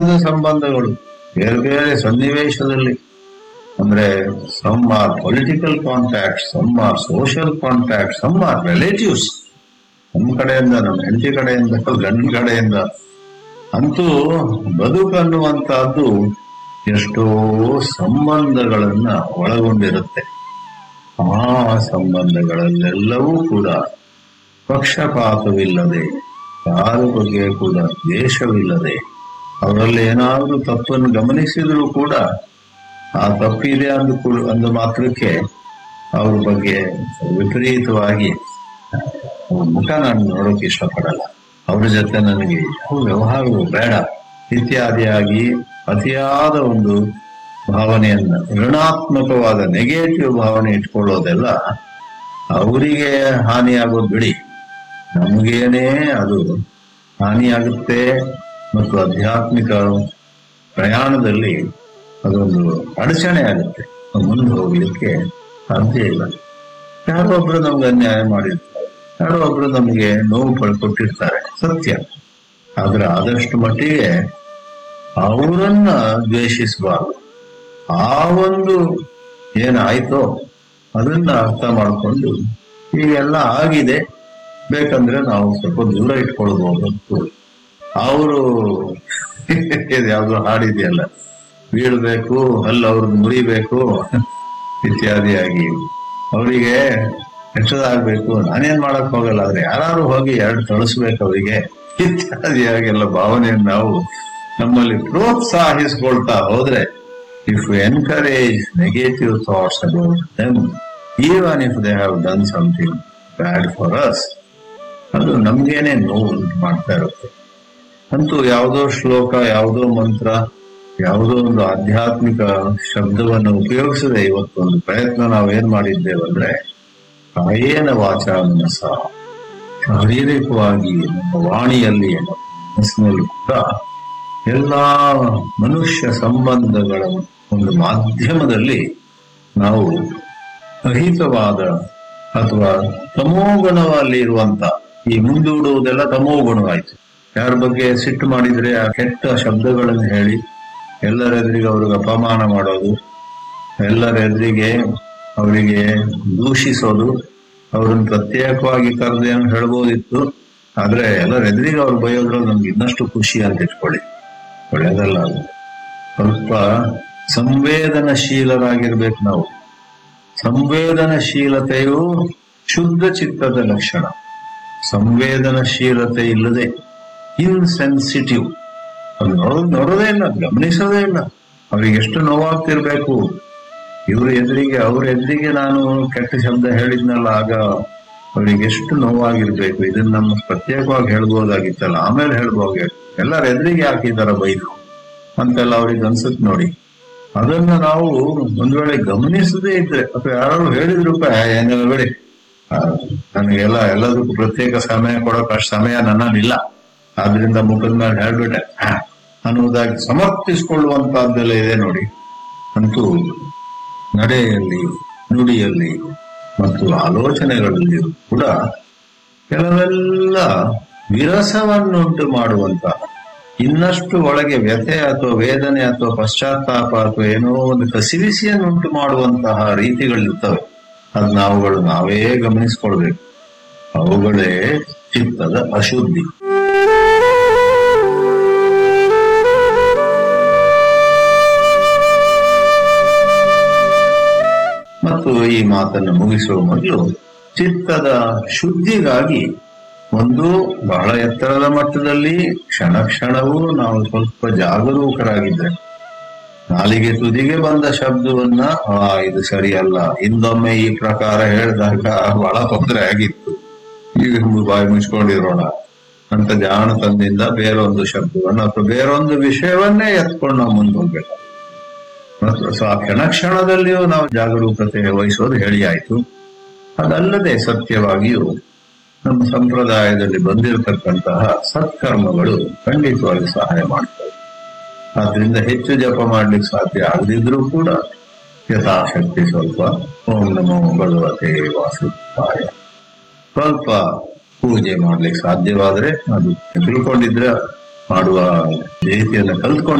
ತರಹದ ಸಂಬಂಧಗಳು ಬೇರೆ ಬೇರೆ ಸನ್ನಿವೇಶದಲ್ಲಿ ಅಂದ್ರೆ some or political contact some or social contact some or relatives ನಮ್ಮ ಕಡೆಯಿಂದ ನಮ್ಮ ಹೆಂಡತಿ ಕಡೆಯಿಂದ ಗಂಡನ ಕಡೆಯಿಂದ ಅಂತೂ ಬದುಕನ್ನುವಂತಹದ್ದು ಎಷ್ಟೋ ಸಂಬಂಧಗಳನ್ನ ಒಳಗೊಂಡಿರುತ್ತೆ ಆ ಸಂಬಂಧಗಳಲ್ಲೆಲ್ಲವೂ ಕೂಡ ಪಕ್ಷಪಾತವಿಲ್ಲದೆ ಯಾರ ಬಗ್ಗೆ ಕೂಡ ದ್ವೇಷವಿಲ್ಲದೆ ಅವರಲ್ಲಿ ಏನಾದರೂ ತಪ್ಪನ್ನು ಗಮನಿಸಿದರೂ ಕೂಡ ಆ ತಪ್ಪಿದೆ ಅಂದು ಕೂಡ ಅಂದ ಮಾತ್ರಕ್ಕೆ ಅವ್ರ ಬಗ್ಗೆ ವಿಪರೀತವಾಗಿ ಅವ್ರ ಮುಖ ನಾನು ನೋಡೋಕೆ ಇಷ್ಟಪಡಲ್ಲ ಅವ್ರ ಜೊತೆ ನನಗೆ ಯಾವ ವ್ಯವಹಾರವು ಬೇಡ ಇತ್ಯಾದಿಯಾಗಿ ಅತಿಯಾದ ಒಂದು ಭಾವನೆಯನ್ನ ಋಣಾತ್ಮಕವಾದ ನೆಗೆಟಿವ್ ಭಾವನೆ ಇಟ್ಕೊಳ್ಳೋದೆಲ್ಲ ಅವರಿಗೆ ಹಾನಿಯಾಗೋದು ಬಿಡಿ ನಮಗೇನೇ ಅದು ಹಾನಿಯಾಗುತ್ತೆ ಮತ್ತು ಆಧ್ಯಾತ್ಮಿಕ ಪ್ರಯಾಣದಲ್ಲಿ ಅದೊಂದು ಅಡಚಣೆ ಆಗುತ್ತೆ ಮುಂದೆ ಹೋಗ್ಲಿಕ್ಕೆ ಸಾಧ್ಯ ಇಲ್ಲ ಯಾರೋ ಒಬ್ರು ನಮ್ಗೆ ಅನ್ಯಾಯ ಮಾಡಿರ್ತಾರೆ ಯಾರೋ ಒಬ್ರು ನಮಗೆ ನೋವು ಪಡ್ಕೊಟ್ಟಿರ್ತಾರೆ ಸತ್ಯ ಆದ್ರೆ ಆದಷ್ಟು ಮಟ್ಟಿಗೆ ಅವರನ್ನ ದ್ವೇಷಿಸಬಾರ್ದು ಆ ಒಂದು ಏನಾಯ್ತೋ ಅದನ್ನ ಅರ್ಥ ಮಾಡಿಕೊಂಡು ಹೀಗೆಲ್ಲ ಆಗಿದೆ ಬೇಕಂದ್ರೆ ನಾವು ಸ್ವಲ್ಪ ದೂರ ಇಟ್ಕೊಳ್ಬಹುದು ಅವರು ಯಾವ್ದು ಹಾಡಿದೆಯಲ್ಲ ಬೀಳ್ಬೇಕು ಅಲ್ಲಿ ಅವ್ರದ್ದು ಮುರಿಬೇಕು ಇತ್ಯಾದಿಯಾಗಿ ಅವರಿಗೆ ಹೆಚ್ಚದಾಗ್ಬೇಕು ನಾನೇನ್ ಮಾಡಕ್ ಹೋಗಲ್ಲ ಆದ್ರೆ ಯಾರು ಹೋಗಿ ಎರಡು ತಳಿಸ್ಬೇಕು ಅವರಿಗೆ ಇತ್ಯಾದಿಯಾಗೆಲ್ಲ ಭಾವನೆಯನ್ನು ನಾವು ನಮ್ಮಲ್ಲಿ ಪ್ರೋತ್ಸಾಹಿಸ್ಕೊಳ್ತಾ ಹೋದ್ರೆ if encourage negative thoughts about them even if they have done something bad for us ಅದು ನಮ್ಗೇನೆ ನೋವು ಉಂಟು ಮಾಡ್ತಾ ಇರುತ್ತೆ ಅಂತೂ ಯಾವುದೋ ಶ್ಲೋಕ ಯಾವುದೋ ಮಂತ್ರ ಯಾವುದೋ ಒಂದು ಆಧ್ಯಾತ್ಮಿಕ ಶಬ್ದವನ್ನು ಉಪಯೋಗಿಸದೆ ಇವತ್ತೊಂದು ಪ್ರಯತ್ನ ನಾವೇನ್ ಮಾಡಿದ್ದೇವಂದ್ರೆ ಕಾಯೇನ ವಾಚ ಮನಸ ಶಾರೀರಿಕವಾಗಿ ನಮ್ಮ ವಾಣಿಯಲ್ಲಿ ನಮ್ಮ ಮನಸ್ಸಿನಲ್ಲಿ ಕೂಡ ಎಲ್ಲಾ ಮನುಷ್ಯ ಸಂಬಂಧಗಳ ಒಂದು ಮಾಧ್ಯಮದಲ್ಲಿ ನಾವು ಅಹಿತವಾದ ಅಥವಾ ತಮೋಗುಣದಲ್ಲಿ ಇರುವಂತ ಈ ಮುಂದೂಡುವುದೆಲ್ಲ ತಮೋಗುಣವಾಯ್ತು ಯಾರ ಬಗ್ಗೆ ಸಿಟ್ಟು ಮಾಡಿದ್ರೆ ಆ ಕೆಟ್ಟ ಶಬ್ದಗಳನ್ನು ಹೇಳಿ ಎಲ್ಲರ ಎದುರಿಗೆ ಅವ್ರಿಗೆ ಅಪಮಾನ ಮಾಡೋದು ಎಲ್ಲರ ಎದುರಿಗೆ ಅವರಿಗೆ ದೂಷಿಸೋದು ಅವ್ರನ್ನ ಪ್ರತ್ಯೇಕವಾಗಿ ಕರೆದು ಏನು ಹೇಳ್ಬೋದಿತ್ತು ಆದ್ರೆ ಎಲ್ಲರ ಎದುರಿಗೆ ಅವ್ರು ಬೈಯೋದ್ರಲ್ಲಿ ನಮ್ಗೆ ಇನ್ನಷ್ಟು ಖುಷಿ ಅಂತ ಇಟ್ಕೊಳ್ಳಿ ಒಳ್ಳೇದಲ್ಲ ಅದು ಸ್ವಲ್ಪ ಸಂವೇದನಶೀಲರಾಗಿರ್ಬೇಕು ನಾವು ಸಂವೇದನಶೀಲತೆಯು ಶುದ್ಧ ಚಿತ್ತದ ಲಕ್ಷಣ ಸಂವೇದನಶೀಲತೆ ಇಲ್ಲದೆ ಇನ್ಸೆನ್ಸಿಟಿವ್ ಅದು ನೋಡೋದು ನೋಡೋದೇ ಇಲ್ಲ ಗಮನಿಸೋದೇ ಇಲ್ಲ ಅವ್ರಿಗೆ ಎಷ್ಟು ನೋವಾಗ್ತಿರ್ಬೇಕು ಇವ್ರ ಎದುರಿಗೆ ಅವ್ರ ಎದುರಿಗೆ ನಾನು ಕೆಟ್ಟ ಶಬ್ದ ಹೇಳಿದ್ನಲ್ಲ ಆಗ ಅವ್ರಿಗೆ ಎಷ್ಟು ನೋವಾಗಿರ್ಬೇಕು ಇದನ್ನ ನಮ್ಮ ಪ್ರತ್ಯೇಕವಾಗಿ ಹೇಳ್ಬೋದಾಗಿತ್ತಲ್ಲ ಆಮೇಲೆ ಹೇಳ್ಬೋಗೆ ಎಲ್ಲರ ಎದುರಿಗೆ ಹಾಕಿದಾರ ಬೈದು ಅಂತೆಲ್ಲ ಅವ್ರಿಗೆ ಅನ್ಸುತ್ತೆ ನೋಡಿ ಅದನ್ನ ನಾವು ಒಂದ್ ವೇಳೆ ಗಮನಿಸದೇ ಇದ್ರೆ ಅಥವಾ ಯಾರು ಹೇಳಿದ್ರು ಏನೆಲ್ಲ ಬೇಡಿ ಆ, ನನಗೆಲ್ಲ ಎಲ್ಲದಕ್ಕೂ ಪ್ರತ್ಯೇಕ ಸಮಯ ಕೊಡೋಕೆ ಅಷ್ಟು ಸಮಯ ನನ್ನಲ್ಲಿಲ್ಲ ಆದ್ರಿಂದ ಮುಖದ ಮೇಲೆ ಹೇಳ್ಬಿಟ್ಟೆ ಹಾ, ಅನ್ನುವುದಾಗಿ ಸಮರ್ಥಿಸಿಕೊಳ್ಳುವಂತಹದ್ದೆಲ್ಲ ಇದೆ ನೋಡಿ ಅಂತೂ ನಡೆಯಲ್ಲಿ ನುಡಿಯಲ್ಲಿ ಮತ್ತು ಆಲೋಚನೆಗಳಲ್ಲಿ ಕೂಡ ಕೆಲವೆಲ್ಲ ವಿರಸವನ್ನುಂಟು ಮಾಡುವಂತಹ ಇನ್ನಷ್ಟು ಒಳಗೆ ವ್ಯಥೆ ಅಥವಾ ವೇದನೆ ಅಥವಾ ಪಶ್ಚಾತ್ತಾಪ ಅಥವಾ ಏನೋ ಒಂದು ಕಸಿವಿಸಿಯನ್ನುಂಟು ಮಾಡುವಂತಹ ರೀತಿಗಳಿರ್ತವೆ ಅದ್ ನಾವುಗಳು ನಾವೇ ಗಮನಿಸ್ಕೊಳ್ಬೇಕು ಅವುಗಳೇ ಚಿತ್ತದ ಅಶುದ್ಧಿ ಮತ್ತು ಈ ಮಾತನ್ನು ಮುಗಿಸುವ ಮೊದಲು ಚಿತ್ತದ ಶುದ್ಧಿಗಾಗಿ ಒಂದು ಬಹಳ ಎತ್ತರದ ಮಟ್ಟದಲ್ಲಿ ಕ್ಷಣ ಕ್ಷಣವೂ ನಾವು ಸ್ವಲ್ಪ ಜಾಗರೂಕರಾಗಿದ್ರೆ ನಾಲಿಗೆ ತುದಿಗೆ ಬಂದ ಶಬ್ದವನ್ನ ಆ ಇದು ಸರಿಯಲ್ಲ ಹಿಂದೊಮ್ಮೆ ಈ ಪ್ರಕಾರ ಹೇಳಿದಾಗ ಬಹಳ ತೊಂದರೆ ಆಗಿತ್ತು ಈಗ ಬಾಯಿ ಮುಚ್ಕೊಂಡಿರೋಣ ಅಂತ ಜಾಣತನದಿಂದ ಬೇರೊಂದು ಶಬ್ದವನ್ನು ಅಥವಾ ಬೇರೊಂದು ವಿಷಯವನ್ನೇ ಎತ್ಕೊಂಡು ನಾವು ಮುಂದೆ ಹೋಗ್ಬೇಕು ಮತ್ತು ಸೊ ಆ ಕ್ಷಣ ಕ್ಷಣದಲ್ಲಿಯೂ ನಾವು ಜಾಗರೂಕತೆ ವಹಿಸೋದು ಹೇಳಿ ಆಯ್ತು ಅದಲ್ಲದೆ ಸತ್ಯವಾಗಿಯೂ ನಮ್ಮ ಸಂಪ್ರದಾಯದಲ್ಲಿ ಬಂದಿರತಕ್ಕಂತಹ ಸತ್ಕರ್ಮಗಳು ಖಂಡಿತವಾಗಿ ಸಹಾಯ ಮಾಡ್ತವೆ ಆದ್ರಿಂದ ಹೆಚ್ಚು ಜಪ ಮಾಡ್ಲಿಕ್ಕೆ ಸಾಧ್ಯ ಆಗದಿದ್ರೂ ಕೂಡ ಯಥಾಶಕ್ತಿ ಸ್ವಲ್ಪ ಓಂ ನಮೋ ಭಗವತೆ ವಾಸುದೇವಾಯ ಸ್ವಲ್ಪ ಪೂಜೆ ಮಾಡ್ಲಿಕ್ಕೆ ಸಾಧ್ಯವಾದ್ರೆ ಅದು ತಿಳ್ಕೊಂಡಿದ್ರೆ ಮಾಡುವ ರೀತಿಯನ್ನು ಕಲ್ತ್ಕೊಂಡು